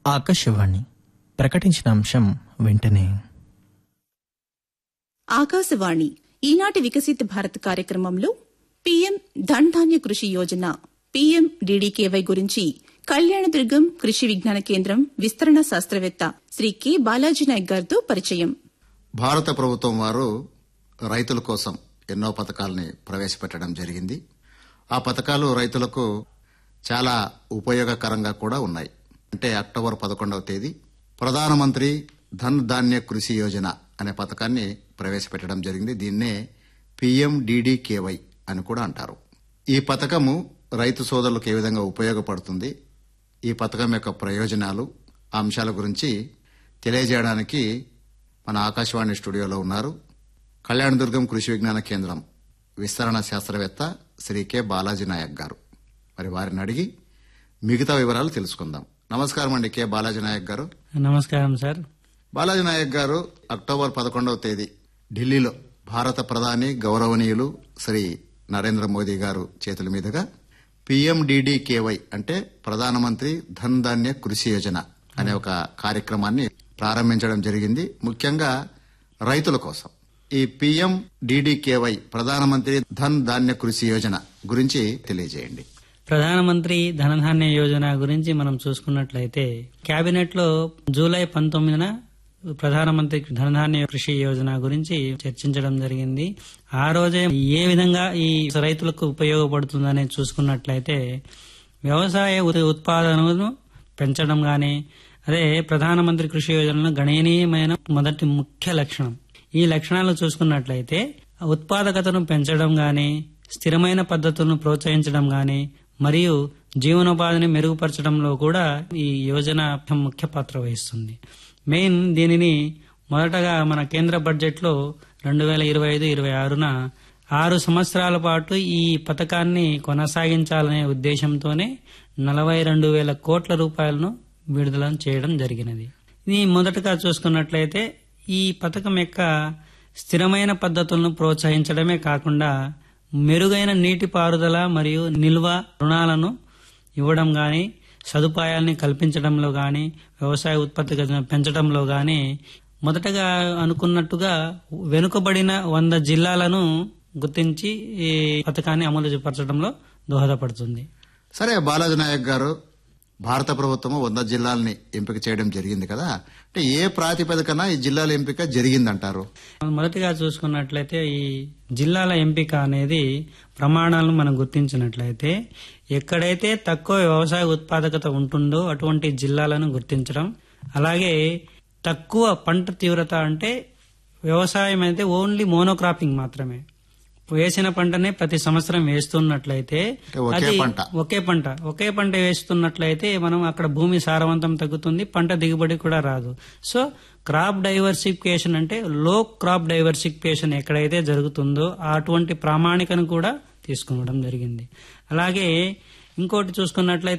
ఆకాశవాణి ప్రకటించిన అంశం వెంటనే ఆకాశవాణి ఈనాటి వికసిత భారత్ కార్యక్రమంలో పీఎం ధన్ ధాన్య కృషి యోజన పీఎం డీడీకేవై గురించి కళ్యాణదుర్గం కృషి విజ్ఞాన కేంద్రం విస్తరణ శాస్త్రవేత్త శ్రీ కె బాలాజీ నాయక్ గారితో పరిచయం భారత ప్రభుత్వం వారు రైతుల కోసం ఎన్నో పథకాలని ప్రవేశపెట్టడం జరిగింది ఆ పథకాలు రైతులకు చాలా ఉపయోగకరంగా కూడా ఉన్నాయి అంటే అక్టోబర్ పదకొండవ తేదీ ప్రధానమంత్రి ధన్ ధాన్య కృషి యోజన అనే పథకాన్ని ప్రవేశపెట్టడం జరిగింది దీన్నే పిఎండిడికేవై అని కూడా అంటారు ఈ పథకము రైతు సోదరులకు ఏ విధంగా ఉపయోగపడుతుంది ఈ పథకం యొక్క ప్రయోజనాలు ఆ అంశాల గురించి తెలియజేయడానికి మన ఆకాశవాణి స్టూడియోలో ఉన్నారు కళ్యాణదుర్గం కృషి విజ్ఞాన కేంద్రం విస్తరణ శాస్త్రవేత్త శ్రీ కె బాలాజీ నాయక్ గారు మరి వారిని అడిగి మిగతా వివరాలు తెలుసుకుందాం నమస్కారం అండి కె బాలాజీ నాయక్ గారు నమస్కారం సార్ బాలాజీ నాయక్ గారు అక్టోబర్ పదకొండవ తేదీ ఢిల్లీలో భారత ప్రధాని గౌరవనీయులు శ్రీ నరేంద్ర మోదీ గారు చేతుల మీదుగా పిఎండిడికేవై అంటే ప్రధానమంత్రి ధన్ ధాన్య కృషి యోజన అనే ఒక కార్యక్రమాన్ని ప్రారంభించడం జరిగింది ముఖ్యంగా రైతుల కోసం ఈ పిఎం డిడికేవై ప్రధానమంత్రి ధన్ ధాన్య కృషి యోజన గురించి తెలియజేయండి ప్రధానమంత్రి ధనధాన్య యోజన గురించి మనం చూసుకున్నట్లయితే కేబినెట్ లో జూలై పంతొమ్మిదిన ప్రధానమంత్రి ధనధాన్య కృషి యోజన గురించి చర్చించడం జరిగింది ఆ రోజే ఏ విధంగా ఈ రైతులకు ఉపయోగపడుతుందని చూసుకున్నట్లయితే వ్యవసాయ ఉ- ఉత్పాదనను పెంచడం గాని అదే ప్రధానమంత్రి కృషి యోజనలో గణనీయమైన మొదటి ముఖ్య లక్షణం ఈ లక్షణాలు చూసుకున్నట్లయితే ఉత్పాదకతను పెంచడం గాని స్థిరమైన పద్ధతులను ప్రోత్సహించడం గాని మరియు జీవనోపాధిని మెరుగుపరచడంలో కూడా ఈ యోజన ముఖ్య పాత్ర వహిస్తుంది మెయిన్ దీనిని మొదటగా మన కేంద్ర బడ్జెట్ లో రెండు వేల ఇరవై ఐదు ఇరవై ఆరున ఆరు సంవత్సరాల పాటు ఈ పథకాన్ని కొనసాగించాలనే ఉద్దేశంతోనే నలభై రెండు వేల కోట్ల రూపాయలను విడుదల చేయడం జరిగినది ఇది మొదటగా చూసుకున్నట్లయితే ఈ పథకం యొక్క స్థిరమైన పద్ధతులను ప్రోత్సహించడమే కాకుండా మెరుగైన నీటిపారుదల మరియు నిల్వ రుణాలను ఇవ్వడం గాని సదుపాయాల్ని కల్పించడంలో గాని వ్యవసాయ ఉత్పత్తి పెంచడంలో గాని మొదటగా అనుకున్నట్టుగా వెనుకబడిన వంద జిల్లాలను గుర్తించి ఈ పథకాన్ని అమలు పరచడంలో దోహదపడుతుంది సరే బాలాజీ నాయక్ గారు భారత ప్రభుత్వం వంద జిల్లాల్ని ఎంపిక చేయడం జరిగింది కదా అంటే ఏ ప్రాతిపదికన ఈ జిల్లాల ఎంపిక జరిగిందంటారు మొదటిగా చూసుకున్నట్లయితే ఈ జిల్లాల ఎంపిక అనేది ప్రమాణాలను మనం గుర్తించినట్లయితే ఎక్కడైతే తక్కువ వ్యవసాయ ఉత్పాదకత ఉంటుందో అటువంటి జిల్లాలను గుర్తించడం అలాగే తక్కువ పంట తీవ్రత అంటే వ్యవసాయం అయితే ఓన్లీ మోనోక్రాపింగ్ మాత్రమే వేసిన పంటనే ప్రతి సంవత్సరం వేస్తున్నట్లయితే అంటే ఒకే అది పంట. ఒకే పంట ఒకే పంట వేస్తున్నట్లయితే మనం అక్కడ భూమి సారవంతం తగ్గుతుంది పంట దిగుబడి కూడా రాదు సో క్రాప్ డైవర్సిఫికేషన్ అంటే లో క్రాప్ డైవర్సిఫికేషన్ ఎక్కడైతే జరుగుతుందో అటువంటి ప్రామాణికను కూడా తీసుకోవడం జరిగింది అలాగే ఇంకోటి చూసుకున్నట్లయితే